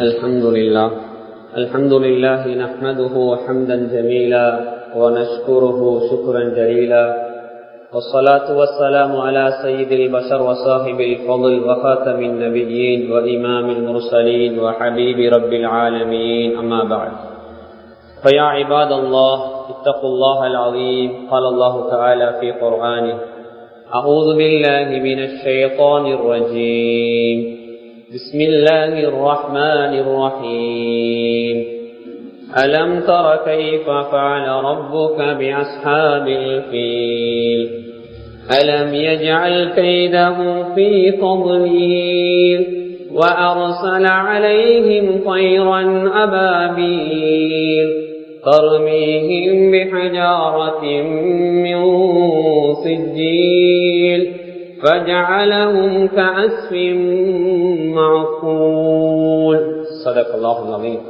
الحمد لله الحمد لله نحمده حمدا جميلا ونشكره شكرا جليلا والصلاة والسلام على سيد البشر وصاحب الفضل وخاتم النبيين وإمام المرسلين وحبيب رب العالمين أما بعد فيا عباد الله اتقوا الله العظيم قال الله تعالى في قرآنه أعوذ بالله من الشيطان الرجيم بسم الله الرحمن الرحيم ألم تر كيف فعل ربك بأصحاب الفيل ألم يجعل كيده في تضليل وأرسل عليهم طيرا أبابيل ترميهم بحجارة من سجيل فجعلهم كأسف معقول صدق الله العظيم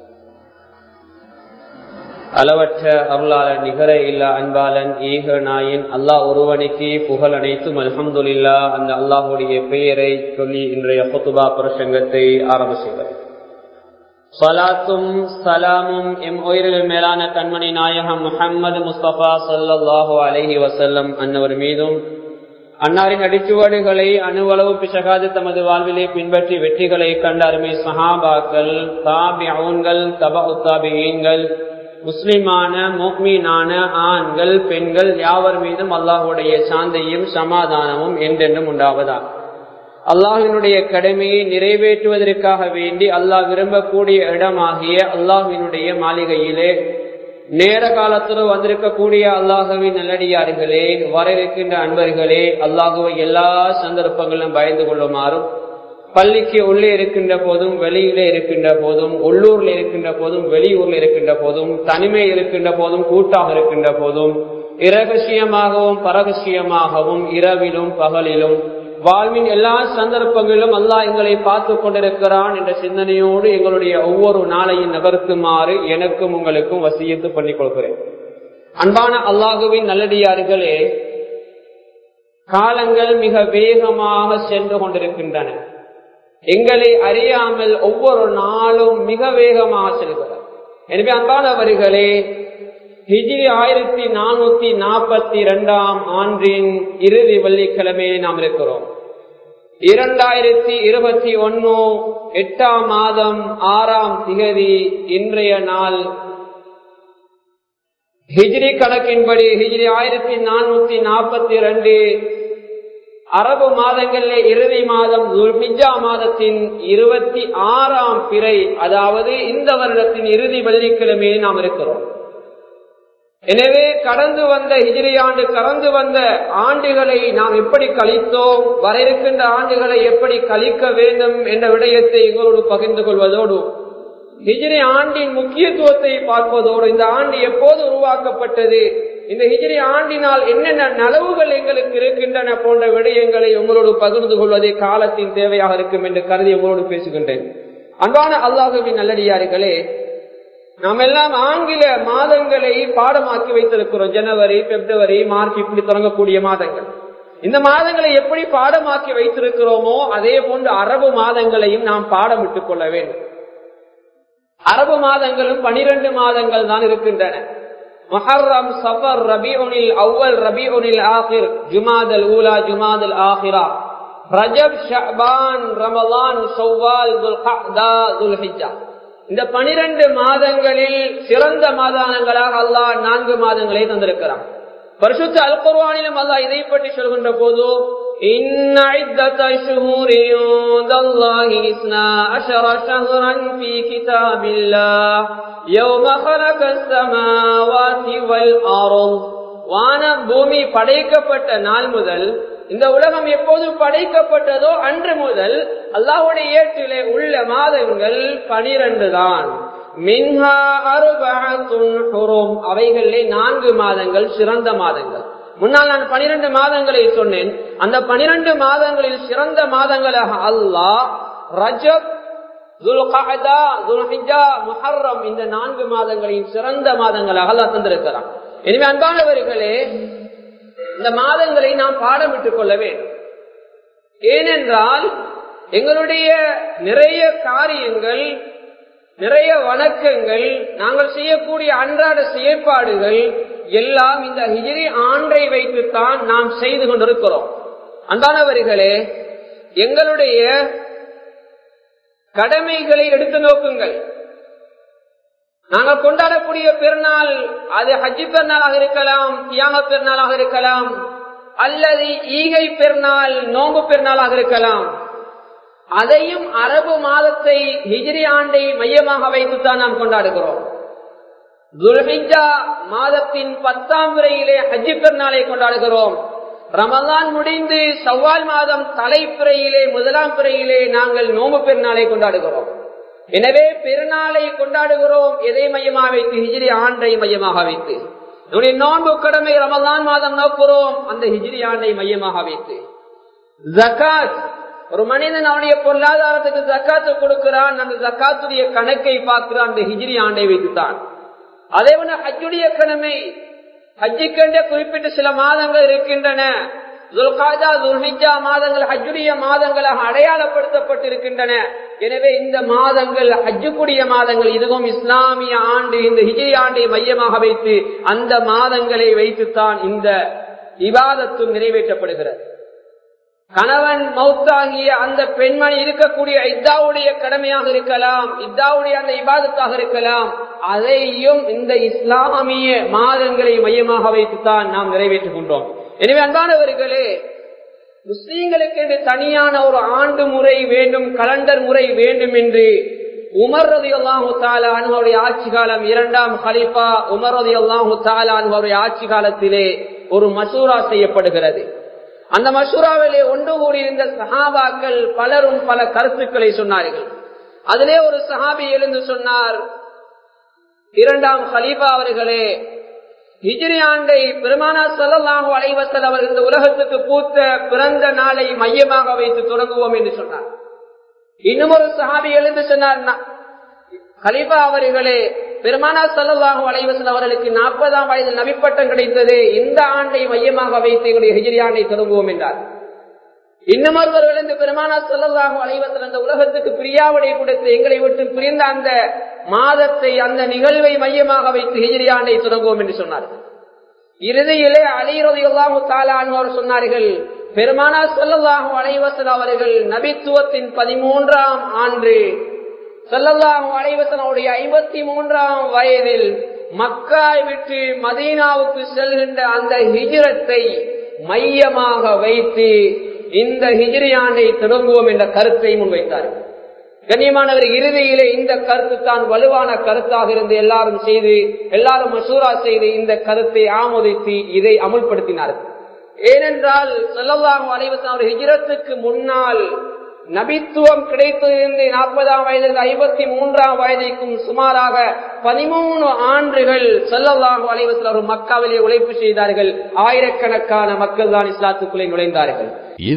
அளவற்ற அருளாளன் நிகர இல்லா அன்பாளன் ஈக நாயின் அல்லாஹ் ஒருவனுக்கு புகழ் அனைத்தும் அல்ஹம்துல்லா அந்த அல்லாஹுடைய பெயரை சொல்லி இன்றைய பொத்துபா பிரசங்கத்தை ஆரம்பிச்சுகிறேன் சலாத்தும் சலாமும் எம் உயிரில் மேலான கண்மணி நாயகம் முஹம்மது முஸ்தபா சல்லாஹூ அலஹி வசல்லம் அன்னவர் மீதும் அன்னாரின் அடிச்சுவடுகளை அணுவளவு பிசகாது தமது வாழ்விலே பின்பற்றி வெற்றிகளை கண்ட அருமை சஹாபாக்கள் தாபியன்கள் தபா உத்தாபியன்கள் முஸ்லிமான மோக்மீனான ஆண்கள் பெண்கள் யாவர் மீதும் அல்லாஹுடைய சாந்தையும் சமாதானமும் என்றென்றும் உண்டாவதா அல்லாஹினுடைய கடமையை நிறைவேற்றுவதற்காக வேண்டி அல்லாஹ் விரும்பக்கூடிய இடமாகிய அல்லாஹினுடைய மாளிகையிலே நேர காலத்தில் வந்திருக்கக்கூடிய அல்லாஹுவின் நல்லடியார்களே வர இருக்கின்ற அன்பர்களே அல்லாஹுவை எல்லா சந்தர்ப்பங்களிலும் பயந்து கொள்ளுமாறும் பள்ளிக்கு உள்ளே இருக்கின்ற போதும் வெளியிலே இருக்கின்ற போதும் உள்ளூர்ல இருக்கின்ற போதும் வெளியூர்ல இருக்கின்ற போதும் தனிமை இருக்கின்ற போதும் கூட்டாக இருக்கின்ற போதும் இரகசியமாகவும் பரகசியமாகவும் இரவிலும் பகலிலும் வாழ்வின் எல்லா சந்தர்ப்பங்களிலும் அல்லாஹ் எங்களை பார்த்து கொண்டிருக்கிறான் என்ற சிந்தனையோடு எங்களுடைய ஒவ்வொரு நாளையும் நகர்த்துமாறு எனக்கும் உங்களுக்கும் வசியத்து பண்ணிக் கொள்கிறேன் அன்பான அல்லாஹுவின் நல்லடியார்களே காலங்கள் மிக வேகமாக சென்று கொண்டிருக்கின்றன எங்களை அறியாமல் ஒவ்வொரு நாளும் மிக வேகமாக செல்கிறார் எனவே அன்பானவர்களே ஹிஜிரி ஆயிரத்தி நானூத்தி நாற்பத்தி இரண்டாம் ஆண்டின் இறுதி வெள்ளிக்கிழமையை நாம் இருக்கிறோம் இரண்டாயிரத்தி இருபத்தி ஒன்னு எட்டாம் மாதம் ஆறாம் திகதி இன்றைய நாள் ஹிஜ்ரி கணக்கின்படி ஹிஜ்ரி ஆயிரத்தி நானூத்தி நாற்பத்தி இரண்டு அரபு மாதங்களில் இறுதி மாதம் துல்ஹிஜா மாதத்தின் இருபத்தி ஆறாம் பிறை அதாவது இந்த வருடத்தின் இறுதி வெள்ளிக்கிழமையை நாம் இருக்கிறோம் எனவே கடந்து வந்த ஹிஜிரி ஆண்டு கடந்து வந்த ஆண்டுகளை நாம் எப்படி கழித்தோம் வர இருக்கின்ற ஆண்டுகளை எப்படி கழிக்க வேண்டும் என்ற விடயத்தை எங்களோடு பகிர்ந்து கொள்வதோடு ஹிஜிரி ஆண்டின் முக்கியத்துவத்தை பார்ப்பதோடு இந்த ஆண்டு எப்போது உருவாக்கப்பட்டது இந்த ஹிஜிரி ஆண்டினால் என்னென்ன நலவுகள் எங்களுக்கு இருக்கின்றன போன்ற விடயங்களை உங்களோடு பகிர்ந்து கொள்வதே காலத்தின் தேவையாக இருக்கும் என்று கருதி உங்களோடு பேசுகின்றேன் அன்பான அல்லாஹுவின் நல்லடியார்களே நாம் எல்லாம் ஆங்கில மாதங்களை பாடமாக்கி வைத்திருக்கிறோம் ஜனவரி பிப்ரவரி மார்ச் இப்படி தொடங்கக்கூடிய மாதங்கள் இந்த மாதங்களை எப்படி பாடமாக்கி வைத்திருக்கிறோமோ அதே போன்று அரபு மாதங்களையும் நாம் பாடமிட்டுக் கொள்ள வேண்டும் அரபு மாதங்களும் பனிரெண்டு மாதங்கள் தான் இருக்கின்றன மஹர்ரம் சஃபர் ரபிஉனில் அவ்வல் ரபிஉனில் ஆஹிர் ஜுமாதல் ஊலா ஜுமாதல் ஆஹிரா ரஜப் ஷபான் ரமலான் ஷவ்வால் துல் கஅதா துல் ஹிஜ்ஜா இந்த பனிரெண்டு மாதங்களில் சிறந்த மாதானங்களாக அல்லாஹ் நான்கு மாதங்களை தந்திருக்கிறான் பரிசுத்த அல் குர்வானிலும் அல்லாஹ் இதை பற்றி சொல்கின்ற போது إن عدة شهور عند الله إثنا عشر شهرا في كتاب الله يوم خلق السماوات والأرض வான பூமி படைக்கப்பட்ட நாள் முதல் இந்த உலகம் எப்போது படைக்கப்பட்டதோ அன்று முதல் அல்லாஹுடைய ஏற்றிலே உள்ள மாதங்கள் பனிரெண்டு தான் மின்ஹா அருபும் அவைகளிலே நான்கு மாதங்கள் சிறந்த மாதங்கள் முன்னால் நான் பனிரெண்டு மாதங்களை சொன்னேன் அந்த பனிரெண்டு மாதங்களில் சிறந்த மாதங்களாக அல்லாஹ் ரஜப் முஹர்ரம் இந்த நான்கு மாதங்களின் சிறந்த மாதங்களாக அல்லாஹ் தந்திருக்கிறான் எனவே அன்பானவர்களே இந்த மாதங்களை நாம் பாடமிட்டுக் கொள்ள வேண்டும் ஏனென்றால் எங்களுடைய நிறைய காரியங்கள் நிறைய வணக்கங்கள் நாங்கள் செய்யக்கூடிய அன்றாட செயற்பாடுகள் எல்லாம் இந்த ஹிஜிரி ஆண்டை வைத்துத்தான் நாம் செய்து கொண்டிருக்கிறோம் அன்பானவர்களே எங்களுடைய கடமைகளை எடுத்து நோக்குங்கள் நாங்கள் கொண்டாடக்கூடிய பெருநாள் அது ஹஜ்ஜி பெருநாளாக இருக்கலாம் தியாக பெருநாளாக இருக்கலாம் அல்லது ஈகை பெருநாள் நோம்பு பெருநாளாக இருக்கலாம் அதையும் அரபு மாதத்தை ஹிஜ்ரி ஆண்டை மையமாக வைத்துத்தான் நாம் கொண்டாடுகிறோம் துல்ஹிஜா மாதத்தின் பத்தாம் பிறையிலே ஹஜ்ஜி பெருநாளை கொண்டாடுகிறோம் ரமதான் முடிந்து சவ்வால் மாதம் தலைப்பிறையிலே முதலாம் பிறையிலே நாங்கள் நோம்பு பெருநாளை கொண்டாடுகிறோம் எனவே பெருநாளை கொண்டாடுகிறோம் எதை மையமாக வைத்து ஹிஜ்ரி ஆண்டை மையமாக வைத்து நம்முடைய நோன்பு கடமை ரமதான் மாதம் நோக்குறோம் அந்த ஹிஜ்ரி ஆண்டை மையமாக வைத்து ஜக்காத் ஒரு மனிதன் அவனுடைய பொருளாதாரத்துக்கு ஜக்காத்து கொடுக்கிறான் அந்த ஜக்காத்துடைய கணக்கை பார்க்கிறான் அந்த ஹிஜ்ரி ஆண்டை வைத்துத்தான் அதே போல ஹஜ்ஜுடைய கடமை ஹஜ்ஜிக்கென்ற குறிப்பிட்ட சில மாதங்கள் இருக்கின்றன துல்காஜா துல்ஹிஜா மாதங்கள் ஹஜ்ஜுடைய மாதங்களாக அடையாளப்படுத்தப்பட்டிருக்கின்றன எனவே இந்த மாதங்கள் ஹஜ்ஜுக்குரிய மாதங்கள் இதுவும் இஸ்லாமிய ஆண்டு இந்த ஹிஜி ஆண்டை மையமாக வைத்து அந்த மாதங்களை வைத்துத்தான் இந்த விவாதத்தும் நிறைவேற்றப்படுகிறது கணவன் மௌத்தாகிய அந்த பெண்மணி இருக்கக்கூடிய இத்தாவுடைய கடமையாக இருக்கலாம் இத்தாவுடைய அந்த இபாதத்தாக இருக்கலாம் அதையும் இந்த இஸ்லாமிய மாதங்களை மையமாக வைத்துத்தான் நாம் நிறைவேற்றிக் கொண்டோம் எனவே அன்பானவர்களே முஸ்லீம்களுக்கு என்று தனியான ஒரு ஆண்டு முறை வேண்டும் கலண்டர் முறை வேண்டும் என்று உமர் ரதி அல்லாஹு அனுபவருடைய ஆட்சி காலம் இரண்டாம் ஹலிஃபா உமர் ரதி அல்லாஹு அனுபவருடைய ஆட்சி காலத்திலே ஒரு மசூரா செய்யப்படுகிறது அந்த மசூராவிலே ஒன்று கூடியிருந்த சஹாபாக்கள் பலரும் பல கருத்துக்களை சொன்னார்கள் அதிலே ஒரு சஹாபி எழுந்து சொன்னார் இரண்டாம் ஹலீஃபா அவர்களே ஹிஜ்ரி ஆண்டை பெருமானா சொல்லலாக அலைவசல் அவர் இந்த உலகத்துக்கு பூத்த பிறந்த நாளை மையமாக வைத்து தொடங்குவோம் என்று சொன்னார் இன்னும் ஒரு சஹாபி எழுந்து சொன்னார் கலிபா அவர்களே பெருமானா சல்லாஹு அலைவசன் அவர்களுக்கு நாற்பதாம் வயதில் நபிப்பட்டம் கிடைத்தது இந்த ஆண்டை மையமாக வைத்து எங்களுடைய ஹிஜிரி ஆண்டை தொடங்குவோம் என்றார் இன்னும் ஒருவர் விழுந்து பெருமானா சொல்லலாக அலைவசன் அந்த உலகத்துக்கு பிரியாவடை கொடுத்து எங்களை விட்டு பிரிந்த அந்த மாதத்தை அந்த நிகழ்வை மையமாக வைத்து ஹிஜிரி ஆண்டை தொடங்குவோம் என்று சொன்னார்கள் இறுதியிலே அலிரதையெல்லாம் தாலான் சொன்னார்கள் பெருமானா சொல்லலாக அலைவசன் அவர்கள் நபித்துவத்தின் பதிமூன்றாம் ஆண்டு சொல்லல்லாஹு அலைவசனுடைய ஐம்பத்தி மூன்றாம் வயதில் மக்காய் விட்டு மதீனாவுக்கு செல்கின்ற அந்த ஹிஜிரத்தை மையமாக வைத்து இந்த ஹிஜிரி ஆண்டை தொடங்குவோம் என்ற கருத்தை முன்வைத்தார்கள் கண்ணியமானவர் இறுதியிலே இந்த கருத்து தான் வலுவான கருத்தாக இருந்து எல்லாரும் செய்து எல்லாரும் மசூரா செய்து இந்த கருத்தை ஆமோதித்து இதை அமுல்படுத்தினார்கள் ஏனென்றால் சொல்லல்லாஹு அலைவசன் அவர் ஹிஜிரத்துக்கு முன்னால் நபித்துவம் கிடைத்திருந்து நாற்பதாம் வயதிலிருந்து ஐம்பத்தி மூன்றாம் வயதிற்கும் சுமாராக பதிமூணு ஆண்டுகள் செல்லல்லாஹு அலைவசல் அவர் மக்காவிலே உழைப்பு செய்தார்கள் ஆயிரக்கணக்கான மக்கள் தான் இஸ்லாத்துக்குள்ளே நுழைந்தார்கள்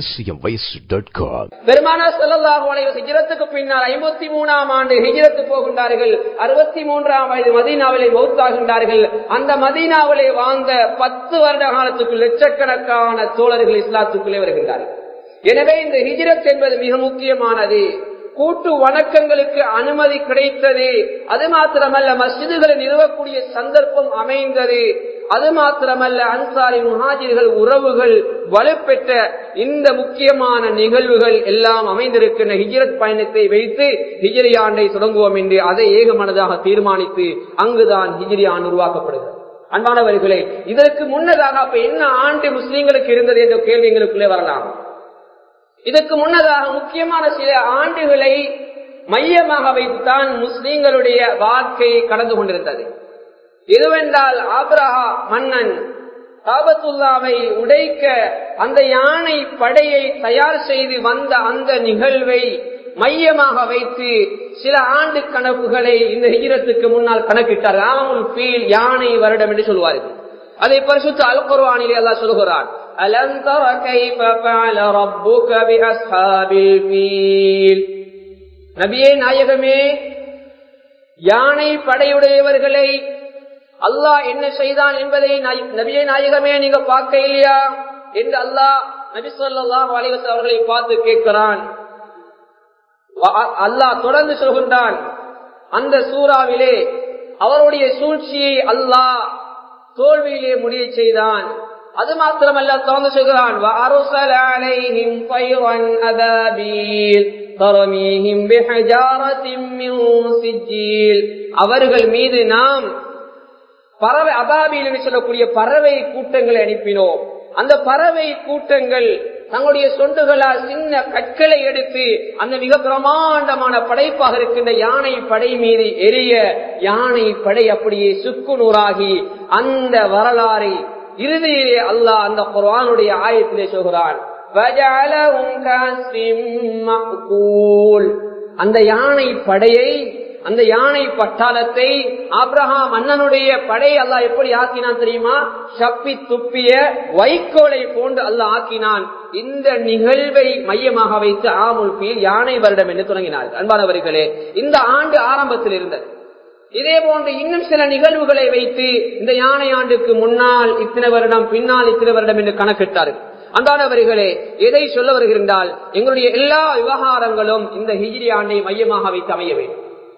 பெருமானா செல்லல்லாஹு அலைவஸ் ஹிஜரத்துக்கு பின்னால் ஐம்பத்தி மூணாம் ஆண்டு ஹிஜரத்து போகின்றார்கள் அறுபத்தி மூன்றாம் வயது மதீனாவிலே மௌத்தாகின்றார்கள் அந்த மதீனாவிலே வாழ்ந்த பத்து வருட காலத்துக்கு லட்சக்கணக்கான தோழர்கள் இஸ்லாத்துக்குள்ளே வருகின்றார்கள் எனவே இந்த ஹிஜ்ரத் என்பது மிக முக்கியமானது கூட்டு வணக்கங்களுக்கு அனுமதி கிடைத்தது அது மாத்திரமல்ல மசிதுகளை நிறுவக்கூடிய சந்தர்ப்பம் அமைந்தது அது மாத்திரமல்ல அன்சாரி முஹாஜிர்கள் உறவுகள் வலுப்பெற்ற இந்த முக்கியமான நிகழ்வுகள் எல்லாம் அமைந்திருக்கின்ற ஹிஜ்ரத் பயணத்தை வைத்து ஹிஜ்ரி ஆண்டை தொடங்குவோம் என்று அதை ஏகமனதாக தீர்மானித்து அங்குதான் ஹிஜ்ரி ஆண்டு உருவாக்கப்படுகிறது அன்பானவர்களே இதற்கு முன்னதாக அப்ப என்ன ஆண்டு முஸ்லீம்களுக்கு இருந்தது என்ற கேள்வி எங்களுக்குள்ளே வரலாம் இதற்கு முன்னதாக முக்கியமான சில ஆண்டுகளை மையமாக வைத்துத்தான் முஸ்லீம்களுடைய வாழ்க்கை கடந்து கொண்டிருந்தது எதுவென்றால் ஆப்ரஹா மன்னன் காபத்துல்லாவை உடைக்க அந்த யானை படையை தயார் செய்து வந்த அந்த நிகழ்வை மையமாக வைத்து சில ஆண்டு கணக்குகளை இந்த ஹிஜரத்துக்கு முன்னால் கணக்கிட்டார் ஆமுல் பீல் யானை வருடம் என்று சொல்வார்கள் அதை பரிசுத்த அல் குர்வானிலே அல்லாஹ் சொல்கிறான் அலம் தர கைஃப ஃபஅல ரப்புக பிஅஸ்ஹாபில் ஃபீல் நபியே நாயகமே யானை படையுடையவர்களை அல்லாஹ் என்ன செய்தான் என்பதை நபியே நாயகமே நீங்க பார்க்க இல்லையா என்று அல்லாஹ் நபி சொல்லாஹ் அலைவஸ் அவர்களை பார்த்து கேட்கிறான் அல்லாஹ் தொடர்ந்து சொல்கின்றான் அந்த சூறாவிலே அவருடைய சூழ்ச்சியை அல்லாஹ் தோல்வியிலே முடிய செய்தான் அது மாத்திரமல்ல தொடர்ந்து சொல்கிறான் وَأَرْسَلَ عَلَيْهِمْ طَيْرًا أَبَابِيلَ تَرْمِيهِمْ بِحِجَارَةٍ مِّن سِجِّيلٍ அவர்கள் மீது நாம் பறவை அபாபில் என்று சொல்லக்கூடிய பறவை கூட்டங்களை அனுப்பினோம் அந்த பறவை கூட்டங்கள் தங்களுடைய சொண்டுகளால் சின்ன கற்களை எடுத்து அந்த மிக பிரமாண்டமான படைப்பாக இருக்கின்ற யானை படை மீது எரிய யானை படை அப்படியே சுக்குநூறாகி அந்த வரலாறை இறுதியிலே அல்லாஹ் அந்த குர்ஆனுடைய ஆயத்திலே சொல்கிறான் அந்த யானை படையை அந்த யானை பட்டாளத்தை ஆப்ரஹாம் அண்ணனுடைய படை அல்லாஹ் எப்படி ஆக்கினான் தெரியுமா சப்பி துப்பிய வைக்கோலை போன்று அல்லாஹ் ஆக்கினான் இந்த நிகழ்வை மையமாக வைத்து ஆமுல் பீல் யானை வருடம் என்று தொடங்கினார் அன்பானவர்களே இந்த ஆண்டு ஆரம்பத்தில் இருந்தது இதே போன்று இன்னும் சில நிகழ்வுகளை வைத்து இந்த யானை ஆண்டுக்கு முன்னால் இத்தனை வருடம் பின்னால் இத்தனை வருடம் என்று கணக்கிட்டார்கள் அன்றாடவர்களே எதை சொல்ல வருகின்றால் எங்களுடைய எல்லா விவகாரங்களும் இந்த ஹிஜிரி ஆண்டை மையமாக வைத்து அமைய வேண்டும்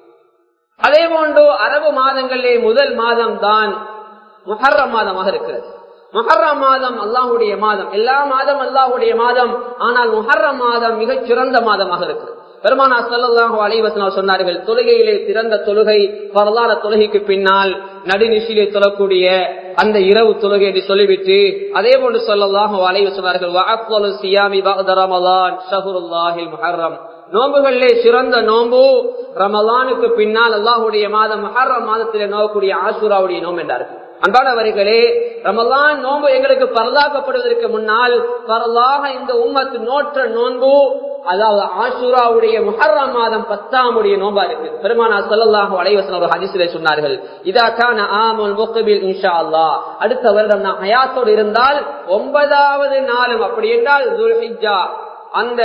அதே போன்று அரபு மாதங்களிலே முதல் மாதம் தான் முஹர்ரம் மாதமாக இருக்கிறது முஹர்ரம் மாதம் அல்லாஹுடைய மாதம் எல்லா மாதம் அல்லாஹுடைய மாதம் ஆனால் முஹர்ரம் மாதம் மிகச் சிறந்த மாதமாக இருக்கிறது பெருமானா சல்லாஹு அலைவசனால் சொன்னார்கள் தொழுகையிலே சிறந்த தொழுகை வரலாற தொழுகைக்கு பின்னால் நடுநிசிலே தொழக்கூடிய அந்த இரவு தொழுகை என்று சொல்லிவிட்டு அதே போன்று சொல்லலாஹு அலைவ சொன்னார்கள் சியாமி ரமலான் ஷஹுருல்லாஹில் முஹர்ரம் நோன்புகளிலே சிறந்த நோன்பு ரமலானுக்கு பின்னால் அல்லாஹுடைய மாதம் மஹர்ரம் மாதத்திலே நோக்கக்கூடிய ஆசூராவுடைய நோம்பு என்றார்கள் அன்பானவர்களே ரமலான் நோன்பு எங்களுக்கு பரலாக்கப்படுவதற்கு முன்னால் பரலாக இந்த உம்மத்து நோற்ற நோன்பு அதாவது ஆசூராவுடைய முஹர்ரம் மாதம் பத்தாம் உடைய நோம்பா இருக்கு பெருமானா சொல்லலாக அலைவசன் ஒரு ஹதிசிலே சொன்னார்கள் இதாக்கான ஆமுல் முகபில் இன்ஷா அல்லா அடுத்த வருடம் நான் ஹயாத்தோடு இருந்தால் ஒன்பதாவது நாளும் அப்படி என்றால் துல்ஹிஜா அந்த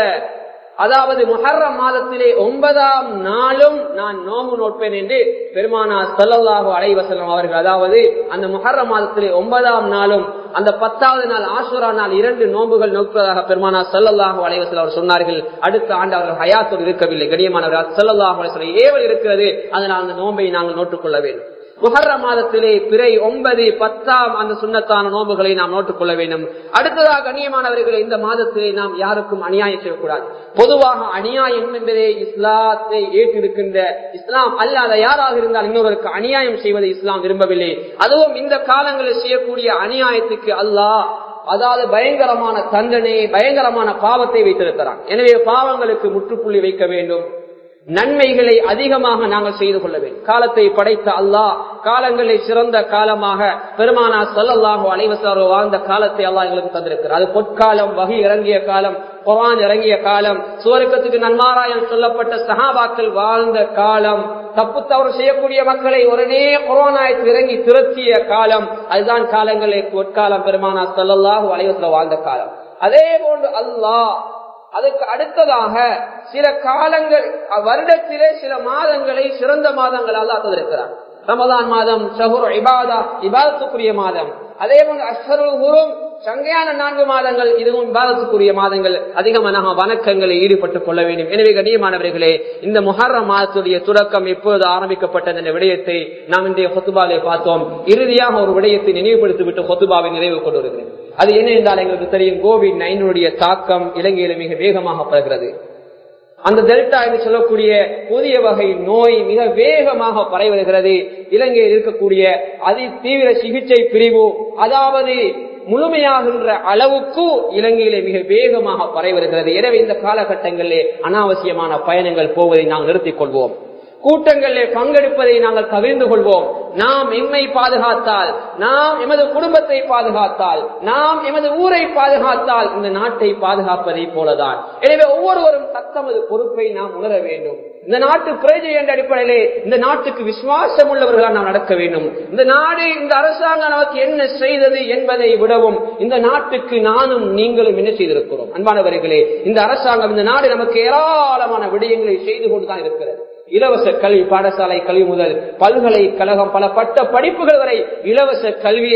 அதாவது முஹர்ரம் மாதத்திலே ஒன்பதாம் நாளும் நான் நோம்பு நோட்பேன் என்று பெருமானா சல்லல்லாஹு அலைவசலம் அவர்கள் அதாவது அந்த முஹர்ரம் மாதத்திலே ஒன்பதாம் நாளும் அந்த பத்தாவது நாள் ஆசுரா நாள் இரண்டு நோன்புகள் நோக்குவதாக பெருமானா சல்லல்லாஹு அலைவசல் அவர் சொன்னார்கள் அடுத்த ஆண்டு அவர்கள் ஹயாத்தோடு இருக்கவில்லை கடியமானவர் சல்லல்லாஹு அலைவசலம் ஏவல் இருக்கிறது அதனால் அந்த நோன்பை நாங்கள் நோட்டுக்கொள்ள வேண்டும் முஹர்ர மாதத்திலே பிறை ஒன்பது பத்தாம் அந்த சுண்ணத்தான நோன்புகளை நாம் நோட்டுக்கொள்ள வேண்டும் அடுத்ததாக கண்ணியமானவர்களை இந்த மாதத்திலே நாம் யாருக்கும் அநியாயம் செய்யக்கூடாது பொதுவாக அநியாயம் என்பதே இஸ்லாத்தை ஏற்றிருக்கின்ற இஸ்லாம் அல்லாத யாராக இருந்தால் இன்னொருவருக்கு அநியாயம் செய்வதை இஸ்லாம் விரும்பவில்லை அதுவும் இந்த காலங்களில் செய்யக்கூடிய அநியாயத்துக்கு அல்லாஹ் அதாவது பயங்கரமான தண்டனை பயங்கரமான பாவத்தை வைத்திருக்கிறான் எனவே பாவங்களுக்கு முற்றுப்புள்ளி வைக்க வேண்டும் நன்மைகளை அதிகமாக நாங்கள் செய்து கொள்ள வேண்டும் காலத்தை படைத்த அல்லாஹ் காலங்களை சிறந்த காலமாக பெருமானா சொல்லல்லாஹோ அலைவசாரோ வாழ்ந்த காலத்தை அல்லாஹ் எங்களுக்கு தந்திருக்கிறார் அது பொற்காலம் வகை இறங்கிய காலம் குரான் இறங்கிய காலம் சுவருக்கத்துக்கு நன்மாராயம் சொல்லப்பட்ட சகாபாக்கள் வாழ்ந்த காலம் தப்பு தவறு செய்யக்கூடிய மக்களை உடனே கொரோனாயத்தில் இறங்கி திருத்திய காலம் அதுதான் காலங்களே பொற்காலம் பெருமானா சொல்லல்லாஹோ அலைவசாரோ வாழ்ந்த காலம் அதே போன்று அல்லாஹ் அதுக்கு அடுத்ததாக சில காலங்கள் வருடத்திலே சில மாதங்களை சிறந்த மாதங்களால் ஆத்திருக்கிறார் ரமதான் மாதம் ஷஹுர் இபாதா இபாதத்துக்குரிய மாதம் அதே போன்று அஷ்ஹருல் ஹுரும் சங்கையான நான்கு மாதங்கள் இதுவும் விவாதத்துக்குரிய மாதங்கள் அதிகமான வணக்கங்களில் ஈடுபட்டுக் கொள்ள வேண்டும் எனவே கண்ணியமானவர்களே இந்த முஹர்ர மாதத்துடைய தொடக்கம் எப்பொழுது ஆரம்பிக்கப்பட்டது என்ற விடயத்தை நாம் இன்றைய ஹொத்துபாலை பார்த்தோம் இறுதியாக ஒரு விடயத்தை நினைவுபடுத்திவிட்டு ஹொத்துபாவை நிறைவு கொண்டு வருகிறேன் அது என்ன என்றால் எங்களுக்கு தெரியும் கோவிட் நைனுடைய தாக்கம் இலங்கையில மிக வேகமாக பரகிறது அந்த டெல்டா என்று சொல்லக்கூடிய புதிய வகை நோய் மிக வேகமாக பரவுகிறது இலங்கையில் இருக்கக்கூடிய அதி தீவிர சிகிச்சை பிரிவு அதாவது முழுமையாகின்ற அளவுக்கு இலங்கையிலே மிக வேகமாக பரவுகிறது எனவே இந்த காலகட்டங்களிலே அனாவசியமான பயணங்கள் போவதை நாம் நிறுத்திக் கொள்வோம் கூட்டங்களில் பங்கெடுப்பதை நாங்கள் கவிழ்ந்து கொள்வோம் நாம் எம்மை பாதுகாத்தால் நாம் எமது குடும்பத்தை பாதுகாத்தால் நாம் எமது ஊரை பாதுகாத்தால் இந்த நாட்டை பாதுகாப்பதை போலதான் எனவே ஒவ்வொருவரும் தத்தமது பொறுப்பை நாம் உணர வேண்டும் இந்த நாட்டு பிரஜை என்ற அடிப்படையிலே இந்த நாட்டுக்கு விசுவாசம் உள்ளவர்களால் நாம் நடக்க வேண்டும் இந்த நாடு இந்த அரசாங்கம் நமக்கு என்ன செய்தது என்பதை விடவும் இந்த நாட்டுக்கு நானும் நீங்களும் என்ன செய்திருக்கிறோம் அன்பானவர்களே இந்த அரசாங்கம் இந்த நாடு நமக்கு ஏராளமான விடயங்களை செய்து கொண்டுதான் இருக்கிறது இலவச கல்வி பாடசாலை கல்வி முதல் பல்கலைக்கழகம் பல பட்ட படிப்புகள் வரை இலவச கல்வியை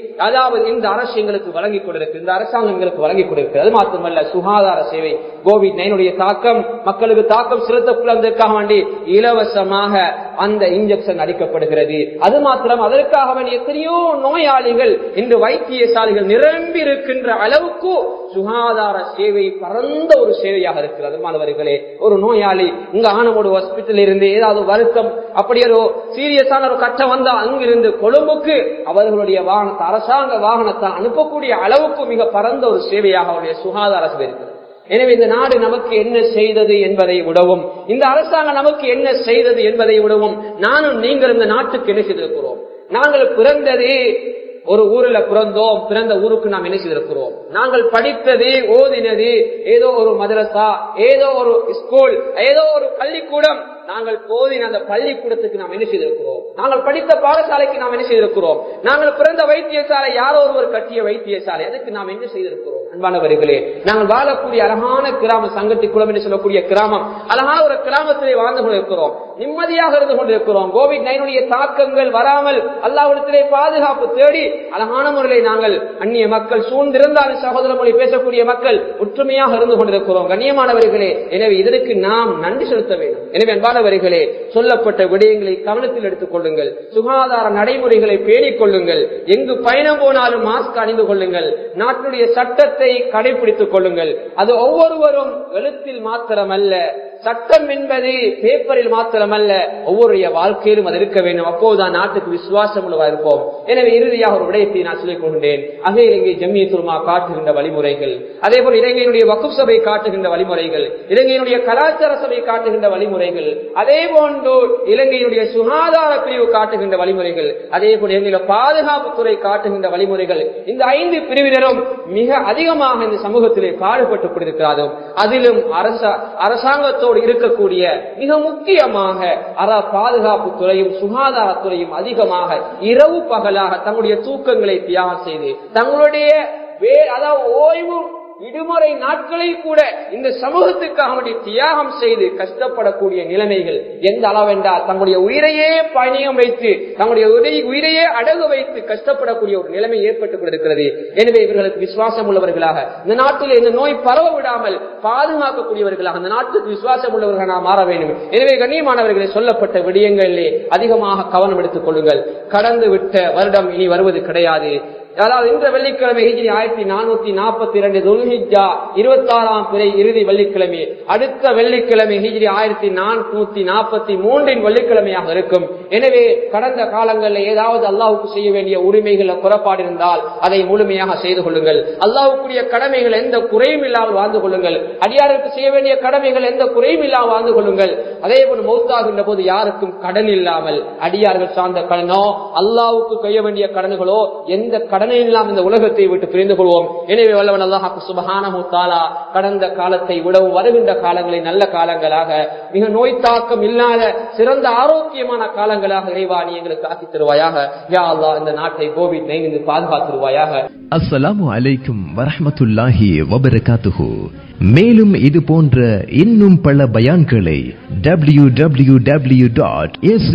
அதாவது இந்த அரசு எங்களுக்கு வழங்கிக் கொண்டிருக்கு இந்த அரசாங்கம் எங்களுக்கு வழங்கிக் கொண்டிருக்கு அது மாத்திரமல்ல சுகாதார சேவை கோவிட் நைனுடைய தாக்கம் மக்களுக்கு தாக்கம் செலுத்தப்படுவதற்காக வேண்டி இலவசமாக அந்த இன்ஜெக்ஷன் அளிக்கப்படுகிறது அது மாத்திரம் அதற்காக வேண்டி எத்தனையோ நோயாளிகள் இன்று வைத்தியசாலைகள் நிரம்பி இருக்கின்ற அளவுக்கு சுகாதார சேவை பரந்த ஒரு சேவையாக இருக்கிறது மாணவர்களே ஒரு நோயாளி இங்க ஆனமோடு ஹாஸ்பிட்டல் இருந்து ஏதாவது வருத்தம் அப்படி ஒரு சீரியஸான ஒரு கட்டம் வந்தா அங்கிருந்து கொழும்புக்கு அவர்களுடைய வாகனத்தை அரசாங்க வாகனத்தை அனுப்பக்கூடிய அளவுக்கு மிக பரந்த ஒரு சேவையாக அவருடைய சுகாதார சேவை இருக்கிறது எனவே இந்த நாடு நமக்கு என்ன செய்தது என்பதை விடவும் இந்த அரசாங்கம் நமக்கு என்ன செய்தது என்பதை விடவும் நானும் நீங்கள் இந்த நாட்டுக்கு என்ன செய்திருக்கிறோம் நாங்கள் பிறந்தது ஒரு ஊர்ல பிறந்தோம் பிறந்த ஊருக்கு நாம் என்ன செய்திருக்கிறோம் நாங்கள் படித்தது ஓதினது ஏதோ ஒரு மதரசா ஏதோ ஒரு ஸ்கூல் ஏதோ ஒரு பள்ளிக்கூடம் நாங்கள் போதின அந்த பள்ளிக்கூடத்துக்கு நாம் என்ன செய்திருக்கிறோம் நாங்கள் படித்த பாடசாலைக்கு நாம் என்ன செய்திருக்கிறோம் நாங்கள் பிறந்த வைத்தியசாலை யாரோ ஒருவர் கட்டிய வைத்தியசாலை அதுக்கு நாம் என்ன செய்திருக்கிறோம் அன்பானவர்களே நாங்கள் வாழக்கூடிய அழகான கிராம சங்கத்தி குளம் என்று சொல்லக்கூடிய கிராமம் அழகான ஒரு கிராமத்திலே வாழ்ந்து கொண்டிருக்கிறோம் நிம்மதியாக இருந்து கொண்டிருக்கிறோம் கோவிட் நைனுடைய தாக்கங்கள் வராமல் அல்லாவிடத்திலே பாதுகாப்பு தேடி அழகான முறையில் நாங்கள் அந்நிய மக்கள் சூழ்ந்திருந்தாலும் சகோதர மொழி பேசக்கூடிய மக்கள் ஒற்றுமையாக இருந்து கொண்டிருக்கிறோம் கண்ணியமானவர்களே எனவே இதற்கு நாம் நன்றி செலுத்த வேண்டும் எனவே அன்பானவர்களே சொல்லப்பட்ட விடயங்களை கவனத்தில் எடுத்துக் கொள்ளுங்கள் சுகாதார நடைமுறைகளை பேணிக் கொள்ளுங்கள் எங்கு பயணம் போனாலும் மாஸ்க் அணிந்து கொள்ளுங்கள் நாட்டுடைய சட்டத்தை கடைபிடித்துக் கொள்ளுங்கள் அது ஒவ்வொருவரும் எழுத்தில் மாத்திரமல்ல சட்டம் என்பது பேப்பரில் மாத்திரமல்ல ஒவ்வொருடைய வாழ்க்கையிலும் அது இருக்க வேண்டும் அப்போதுதான் நாட்டுக்கு விசுவாசம் உள்ளவா இருப்போம் எனவே இறுதியாக ஒரு விடயத்தை நான் சொல்லிக் கொண்டேன் அகே இலங்கை ஜம்மிய துருமா காட்டுகின்ற வழிமுறைகள் அதே போல் இலங்கையினுடைய வகுப் சபை காட்டுகின்ற வழிமுறைகள் இலங்கையினுடைய கலாச்சார சபை காட்டுகின்ற வழிமுறைகள் அதே போன்று இலங்கையினுடைய சுகாதார பிரிவு காட்டுகின்ற வழிமுறைகள் அதே போல் இலங்கையில பாதுகாப்புத்துறை காட்டுகின்ற வழிமுறைகள் இந்த ஐந்து பிரிவினரும் மிக அதிகமாக இந்த சமூகத்திலே பாடுபட்டுக் கொண்டிருக்கிறார்கள் அதிலும் அரசாங்கத்தோடு இருக்கக்கூடிய மிக முக்கியமாக அற பாதுகாப்பு துறையும் சுகாதாரத்துறையும் அதிகமாக இரவு பகலாக தங்களுடைய தூக்கங்களை தியாகம் செய்து தங்களுடைய அதாவது ஓய்வு விடுமுறை நாட்களில் கூட இந்த சமூகத்துக்காக வேண்டி தியாகம் செய்து கஷ்டப்படக்கூடிய நிலைமைகள் எந்த அளவென்றால் தங்களுடைய உயிரையே பணியம் வைத்து தங்களுடைய உயிரையே அடகு வைத்து கஷ்டப்படக்கூடிய ஒரு நிலைமை ஏற்பட்டுக் கொண்டிருக்கிறது எனவே இவர்களுக்கு விசுவாசம் உள்ளவர்களாக இந்த நாட்டில் இந்த நோய் பரவ விடாமல் பாதுகாக்கக்கூடியவர்களாக அந்த நாட்டுக்கு விசுவாசம் உள்ளவர்களாக நாம் மாற வேண்டும் எனவே கண்ணியமானவர்களை சொல்லப்பட்ட விடயங்களிலே அதிகமாக கவனம் எடுத்துக் கொள்ளுங்கள் கடந்து விட்ட வருடம் இனி வருவது கிடையாது அதாவது இந்த வெள்ளிக்கிழமை ஹிஜ்ரி ஆயிரத்தி நானூத்தி நாற்பத்தி இரண்டு துல்ஹிஜா இருபத்தி ஆறாம் பிறை இறுதி வெள்ளிக்கிழமை அடுத்த வெள்ளிக்கிழமை ஹிஜ்ரி ஆயிரத்தி நானூத்தி நாற்பத்தி மூன்றின் வெள்ளிக்கிழமையாக இருக்கும் எனவே கடந்த காலங்களில் ஏதாவது அல்லாவுக்கு செய்ய வேண்டிய உரிமைகள் குறைபாடு இருந்தால் அதை முழுமையாக செய்து கொள்ளுங்கள் அல்லாவுக்குரிய கடமைகள் எந்த குறையும் இல்லாமல் வாழ்ந்து கொள்ளுங்கள் அடியாருக்கு செய்ய வேண்டிய கடமைகள் எந்த குறையும் இல்லாமல் வாழ்ந்து கொள்ளுங்கள் அதே போல மௌத்தாகின்ற போது யாருக்கும் கடன் இல்லாமல் அடியார்கள் சார்ந்த கடனோ அல்லாவுக்கு செய்ய வேண்டிய கடன்களோ எந்த கடனை இல்லாமல் இந்த உலகத்தை விட்டு பிரிந்து கொள்வோம் எனவே வல்லவன் அல்லாஹாக்கு சுபகானமு தாலா கடந்த காலத்தை விடவும் வருகின்ற காலங்களை நல்ல காலங்களாக மிக நோய் தாக்கம் இல்லாத சிறந்த ஆரோக்கியமான காலங்களாக இறைவா நீ எங்களுக்கு ஆக்கி தருவாயாக யா அல்லா இந்த நாட்டை கோவிட் நைந்து பாதுகாத்துருவாயாக அஸ்ஸலாமு அலைக்கும் வரஹமத்துல்லாஹி வபரகாத்துஹு மேலும் இது போன்ற இன்னும் பல பயான்களை W W W dot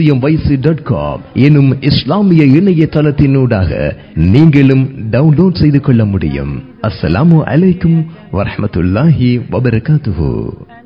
dot com எனும் இஸ்லாமிய இணையதளத்தினூடாக நீங்களும் டவுன்லோட் செய்து கொள்ள முடியும் அஸ்ஸலாமு அலைக்கும் வரஹமத்துல்லாஹி வபரகாத்துஹு